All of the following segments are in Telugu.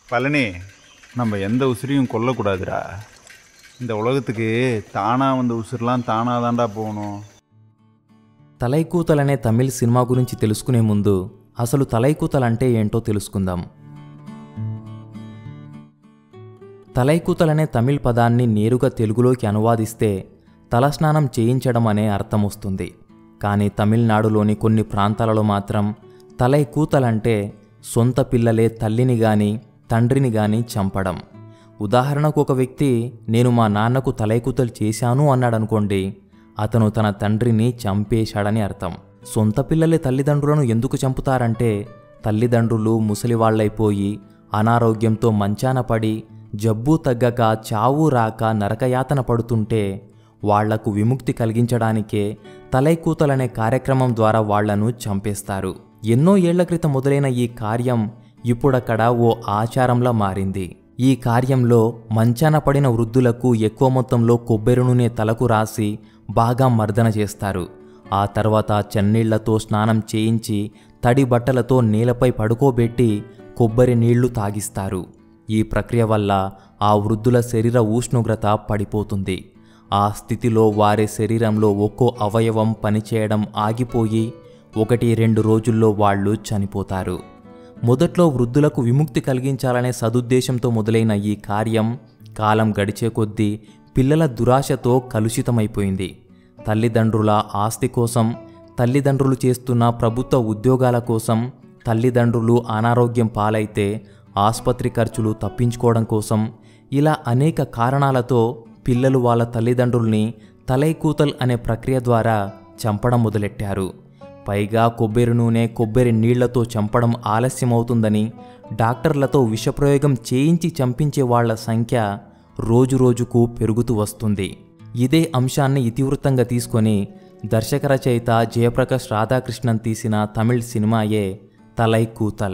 பழனி நம்ம எந்த உசிரியும் கொல்லக்கூடாதுடா இந்த உலகத்துக்கு தானாக வந்த உசுரெலாம் தானாக தான்டா போகணும் తలైకూతలనే తమిళ్ సినిమా గురించి తెలుసుకునే ముందు అసలు తలైకూతలంటే ఏంటో తెలుసుకుందాం తలైకూతలనే తమిళ్ పదాన్ని నేరుగా తెలుగులోకి అనువాదిస్తే తలస్నానం చేయించడం అనే అర్థం వస్తుంది కానీ తమిళనాడులోని కొన్ని ప్రాంతాలలో మాత్రం తలైకూతలంటే సొంత పిల్లలే తల్లిని గాని తండ్రిని గాని చంపడం ఉదాహరణకు ఒక వ్యక్తి నేను మా నాన్నకు తలైకూతలు చేశాను అన్నాడనుకోండి అతను తన తండ్రిని చంపేశాడని అర్థం సొంత పిల్లలే తల్లిదండ్రులను ఎందుకు చంపుతారంటే తల్లిదండ్రులు ముసలివాళ్లైపోయి అనారోగ్యంతో మంచాన పడి జబ్బు తగ్గక చావు రాక నరకయాతన పడుతుంటే వాళ్లకు విముక్తి కలిగించడానికే తలైకూతలనే కార్యక్రమం ద్వారా వాళ్లను చంపేస్తారు ఎన్నో ఏళ్ల క్రితం మొదలైన ఈ కార్యం ఇప్పుడక్కడ ఓ ఆచారంలా మారింది ఈ కార్యంలో మంచాన పడిన వృద్ధులకు ఎక్కువ మొత్తంలో కొబ్బరి నూనె తలకు రాసి బాగా మర్దన చేస్తారు ఆ తర్వాత చన్నీళ్లతో స్నానం చేయించి తడి బట్టలతో నేలపై పడుకోబెట్టి కొబ్బరి నీళ్లు తాగిస్తారు ఈ ప్రక్రియ వల్ల ఆ వృద్ధుల శరీర ఉష్ణోగ్రత పడిపోతుంది ఆ స్థితిలో వారి శరీరంలో ఒక్కో అవయవం పనిచేయడం ఆగిపోయి ఒకటి రెండు రోజుల్లో వాళ్ళు చనిపోతారు మొదట్లో వృద్ధులకు విముక్తి కలిగించాలనే సదుద్దేశంతో మొదలైన ఈ కార్యం కాలం గడిచే కొద్దీ పిల్లల దురాశతో కలుషితమైపోయింది తల్లిదండ్రుల ఆస్తి కోసం తల్లిదండ్రులు చేస్తున్న ప్రభుత్వ ఉద్యోగాల కోసం తల్లిదండ్రులు అనారోగ్యం పాలైతే ఆసుపత్రి ఖర్చులు తప్పించుకోవడం కోసం ఇలా అనేక కారణాలతో పిల్లలు వాళ్ళ తల్లిదండ్రుల్ని తలైకూతల్ అనే ప్రక్రియ ద్వారా చంపడం మొదలెట్టారు పైగా కొబ్బరి నూనె కొబ్బరి నీళ్లతో చంపడం ఆలస్యమవుతుందని డాక్టర్లతో విషప్రయోగం చేయించి చంపించే వాళ్ల సంఖ్య రోజురోజుకు పెరుగుతూ వస్తుంది ఇదే అంశాన్ని ఇతివృత్తంగా తీసుకొని దర్శక రచయిత జయప్రకాష్ రాధాకృష్ణన్ తీసిన తమిళ్ సినిమాయే తలై కూతల్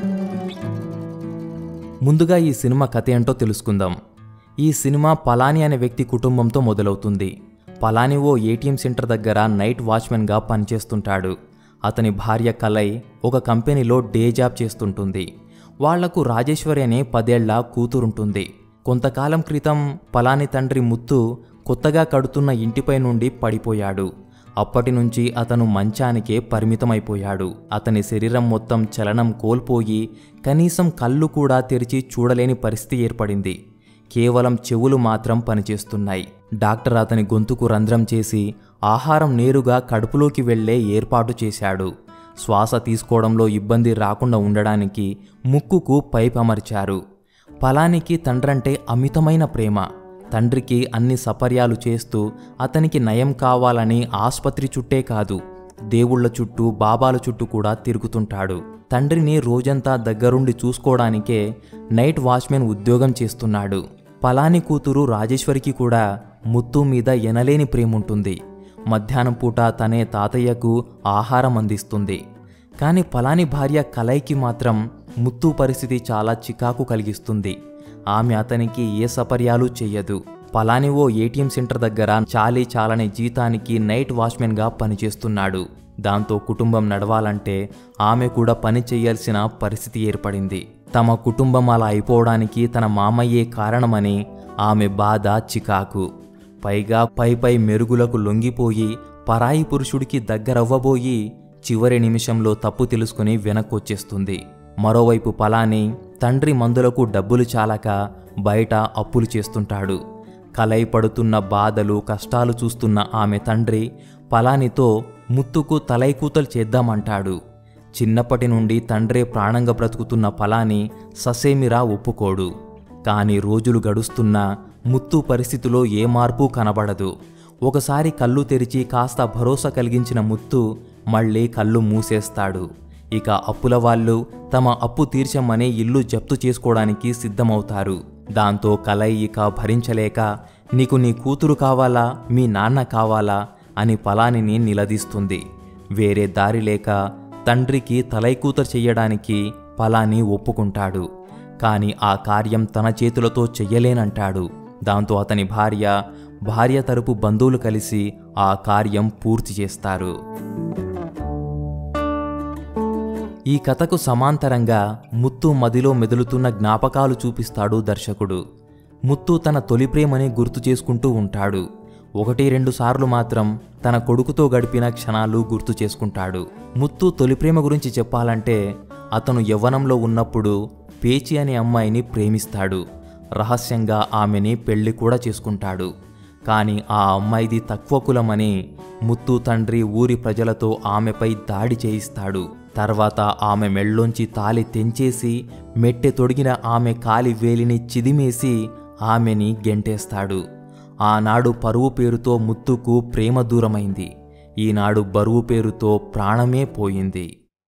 ముందుగా ఈ సినిమా కథ ఏంటో తెలుసుకుందాం ఈ సినిమా పలాని అనే వ్యక్తి కుటుంబంతో మొదలవుతుంది పలాని ఓ ఏటీఎం సెంటర్ దగ్గర నైట్ వాచ్మెన్గా పనిచేస్తుంటాడు అతని భార్య కలై ఒక కంపెనీలో డే జాబ్ చేస్తుంటుంది వాళ్లకు రాజేశ్వరి అనే పదేళ్ల కూతురుంటుంది కొంతకాలం క్రితం పలాని తండ్రి ముత్తు కొత్తగా కడుతున్న ఇంటిపై నుండి పడిపోయాడు అప్పటి నుంచి అతను మంచానికే పరిమితమైపోయాడు అతని శరీరం మొత్తం చలనం కోల్పోయి కనీసం కళ్ళు కూడా తెరిచి చూడలేని పరిస్థితి ఏర్పడింది కేవలం చెవులు మాత్రం పనిచేస్తున్నాయి డాక్టర్ అతని గొంతుకు రంధ్రం చేసి ఆహారం నేరుగా కడుపులోకి వెళ్లే ఏర్పాటు చేశాడు శ్వాస తీసుకోవడంలో ఇబ్బంది రాకుండా ఉండడానికి ముక్కుకు పైప్ అమర్చారు ఫలానికి తండ్రంటే అమితమైన ప్రేమ తండ్రికి అన్ని సపర్యాలు చేస్తూ అతనికి నయం కావాలని ఆసుపత్రి చుట్టే కాదు దేవుళ్ళ చుట్టూ బాబాల చుట్టూ కూడా తిరుగుతుంటాడు తండ్రిని రోజంతా దగ్గరుండి చూసుకోవడానికే నైట్ వాచ్మెన్ ఉద్యోగం చేస్తున్నాడు పలాని కూతురు రాజేశ్వరికి కూడా ముత్తు మీద ఎనలేని ప్రేముంటుంది మధ్యాహ్నం పూట తనే తాతయ్యకు ఆహారం అందిస్తుంది కానీ పలాని భార్య కలైకి మాత్రం ముత్తు పరిస్థితి చాలా చికాకు కలిగిస్తుంది ఆమె అతనికి ఏ సపర్యాలు చెయ్యదు పలాని ఓ ఏటీఎం సెంటర్ దగ్గర చాలీ చాలని జీతానికి నైట్ వాచ్మెన్గా పనిచేస్తున్నాడు దాంతో కుటుంబం నడవాలంటే ఆమె కూడా పని చేయాల్సిన పరిస్థితి ఏర్పడింది తమ కుటుంబం అలా అయిపోవడానికి తన మామయ్యే కారణమని ఆమె బాధ చికాకు పైగా పై పై మెరుగులకు లొంగిపోయి పరాయి పురుషుడికి దగ్గరవ్వబోయి చివరి నిమిషంలో తప్పు తెలుసుకుని వెనక్కొచ్చేస్తుంది మరోవైపు పలాని తండ్రి మందులకు డబ్బులు చాలక బయట అప్పులు చేస్తుంటాడు కలై పడుతున్న బాధలు కష్టాలు చూస్తున్న ఆమె తండ్రి పలానితో ముత్తుకు తలైకూతలు చేద్దామంటాడు చిన్నప్పటి నుండి తండ్రే ప్రాణంగా బ్రతుకుతున్న పలాని ససేమిరా ఒప్పుకోడు కానీ రోజులు గడుస్తున్నా ముత్తు పరిస్థితిలో ఏ మార్పు కనబడదు ఒకసారి కళ్ళు తెరిచి కాస్త భరోసా కలిగించిన ముత్తు మళ్ళీ కళ్ళు మూసేస్తాడు ఇక అప్పుల వాళ్ళు తమ అప్పు తీర్చమని ఇల్లు జప్తు చేసుకోవడానికి సిద్ధమవుతారు దాంతో కలై ఇక భరించలేక నీకు నీ కూతురు కావాలా మీ నాన్న కావాలా అని పలానిని నిలదీస్తుంది వేరే దారి లేక తండ్రికి తలైకూతరు చెయ్యడానికి పలాని ఒప్పుకుంటాడు కానీ ఆ కార్యం తన చేతులతో చెయ్యలేనంటాడు దాంతో అతని భార్య భార్య తరపు బంధువులు కలిసి ఆ కార్యం పూర్తి చేస్తారు ఈ కథకు సమాంతరంగా ముత్తు మదిలో మెదులుతున్న జ్ఞాపకాలు చూపిస్తాడు దర్శకుడు ముత్తు తన తొలి ప్రేమని గుర్తు చేసుకుంటూ ఉంటాడు ఒకటి రెండు సార్లు మాత్రం తన కొడుకుతో గడిపిన క్షణాలు గుర్తు చేసుకుంటాడు ముత్తు తొలి ప్రేమ గురించి చెప్పాలంటే అతను యవ్వనంలో ఉన్నప్పుడు పేచి అనే అమ్మాయిని ప్రేమిస్తాడు రహస్యంగా ఆమెని పెళ్లి కూడా చేసుకుంటాడు కానీ ఆ అమ్మాయిది తక్కువ కులమని ముత్తు తండ్రి ఊరి ప్రజలతో ఆమెపై దాడి చేయిస్తాడు తర్వాత ఆమె మెళ్ళోంచి తాలి తెంచేసి మెట్టె తొడిగిన ఆమె కాలి వేలిని చిదిమేసి ఆమెని గెంటేస్తాడు ఆనాడు పరువు పేరుతో ముత్తుకు ప్రేమ దూరమైంది ఈనాడు బరువు పేరుతో ప్రాణమే పోయింది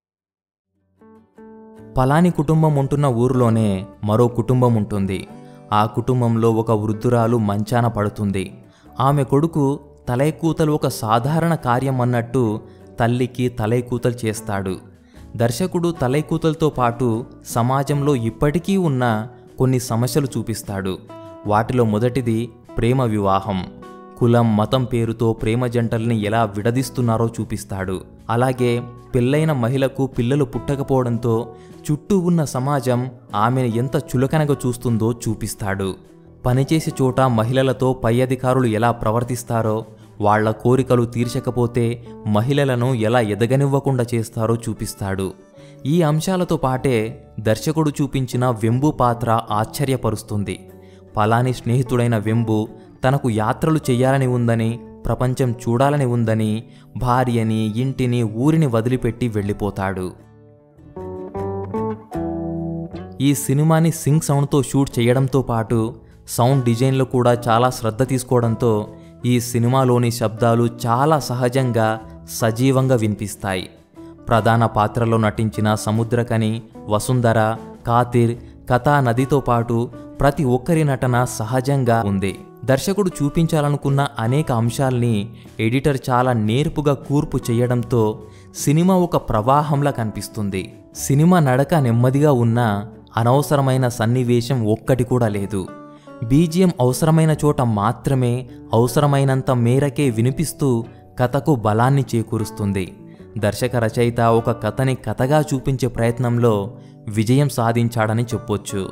పలాని కుటుంబం ఉంటున్న ఊరిలోనే మరో కుటుంబం ఉంటుంది ఆ కుటుంబంలో ఒక వృద్ధురాలు మంచాన పడుతుంది ఆమె కొడుకు తలైకూతలు ఒక సాధారణ కార్యం అన్నట్టు తల్లికి తలైకూతలు చేస్తాడు దర్శకుడు తలైకూతలతో పాటు సమాజంలో ఇప్పటికీ ఉన్న కొన్ని సమస్యలు చూపిస్తాడు వాటిలో మొదటిది ప్రేమ వివాహం కులం మతం పేరుతో ప్రేమ జంటల్ని ఎలా విడదీస్తున్నారో చూపిస్తాడు అలాగే పెళ్ళైన మహిళకు పిల్లలు పుట్టకపోవడంతో చుట్టూ ఉన్న సమాజం ఆమెను ఎంత చులకనగా చూస్తుందో చూపిస్తాడు పనిచేసే చోట మహిళలతో పై అధికారులు ఎలా ప్రవర్తిస్తారో వాళ్ల కోరికలు తీర్చకపోతే మహిళలను ఎలా ఎదగనివ్వకుండా చేస్తారో చూపిస్తాడు ఈ అంశాలతో పాటే దర్శకుడు చూపించిన వెంబు పాత్ర ఆశ్చర్యపరుస్తుంది పలాని స్నేహితుడైన వెంబు తనకు యాత్రలు చెయ్యాలని ఉందని ప్రపంచం చూడాలని ఉందని భార్యని ఇంటిని ఊరిని వదిలిపెట్టి వెళ్ళిపోతాడు ఈ సినిమాని సింగ్ సౌండ్తో షూట్ చేయడంతో పాటు సౌండ్ డిజైన్లో కూడా చాలా శ్రద్ధ తీసుకోవడంతో ఈ సినిమాలోని శబ్దాలు చాలా సహజంగా సజీవంగా వినిపిస్తాయి ప్రధాన పాత్రలో నటించిన సముద్రకని వసుంధర కాతిర్ కథా నదితో పాటు ప్రతి ఒక్కరి నటన సహజంగా ఉంది దర్శకుడు చూపించాలనుకున్న అనేక అంశాల్ని ఎడిటర్ చాలా నేర్పుగా కూర్పు చేయడంతో సినిమా ఒక ప్రవాహంలా కనిపిస్తుంది సినిమా నడక నెమ్మదిగా ఉన్నా అనవసరమైన సన్నివేశం ఒక్కటి కూడా లేదు బీజిఎం అవసరమైన చోట మాత్రమే అవసరమైనంత మేరకే వినిపిస్తూ కథకు బలాన్ని చేకూరుస్తుంది దర్శక రచయిత ఒక కథని కథగా చూపించే ప్రయత్నంలో విజయం సాధించాడని చెప్పొచ్చు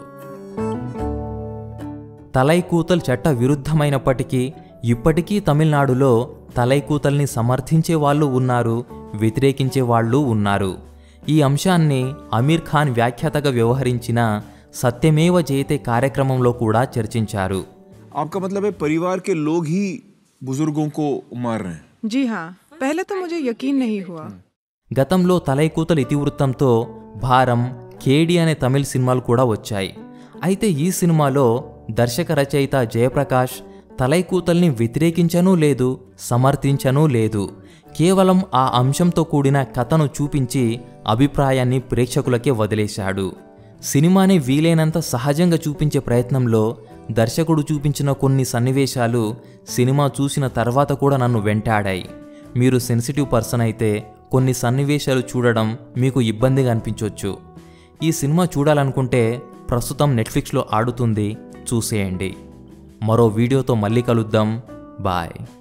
తలైకూతల్ చట్ట విరుద్ధమైనప్పటికీ ఇప్పటికీ తమిళనాడులో తలైకూతల్ని సమర్థించే వాళ్ళు ఉన్నారు వ్యతిరేకించే వాళ్ళు ఉన్నారు ఈ అంశాన్ని అమీర్ ఖాన్ వ్యాఖ్యాతగా వ్యవహరించిన సత్యమేవ జయతే కార్యక్రమంలో కూడా చర్చించారు आपका मतलब है परिवार के लोग ही बुजुर्गों को मार रहे हैं जी हाँ पहले तो मुझे यकीन नहीं हुआ గతంలో తలైకూతల ఇతివృత్తంతో భారం కేడి అనే తమిళ సినిమాలు కూడా వచ్చాయి అయితే ఈ సినిమాలో దర్శక రచయిత జయప్రకాష్ తలైకూతల్ని వ్యతిరేకించనూ లేదు సమర్థించనూ లేదు కేవలం ఆ అంశంతో కూడిన కథను చూపించి అభిప్రాయాన్ని ప్రేక్షకులకే వదిలేశాడు సినిమాని వీలైనంత సహజంగా చూపించే ప్రయత్నంలో దర్శకుడు చూపించిన కొన్ని సన్నివేశాలు సినిమా చూసిన తర్వాత కూడా నన్ను వెంటాడాయి మీరు సెన్సిటివ్ పర్సన్ అయితే కొన్ని సన్నివేశాలు చూడడం మీకు ఇబ్బందిగా అనిపించవచ్చు ఈ సినిమా చూడాలనుకుంటే ప్రస్తుతం నెట్ఫ్లిక్స్లో ఆడుతుంది చూసేయండి మరో వీడియోతో మళ్ళీ కలుద్దాం బాయ్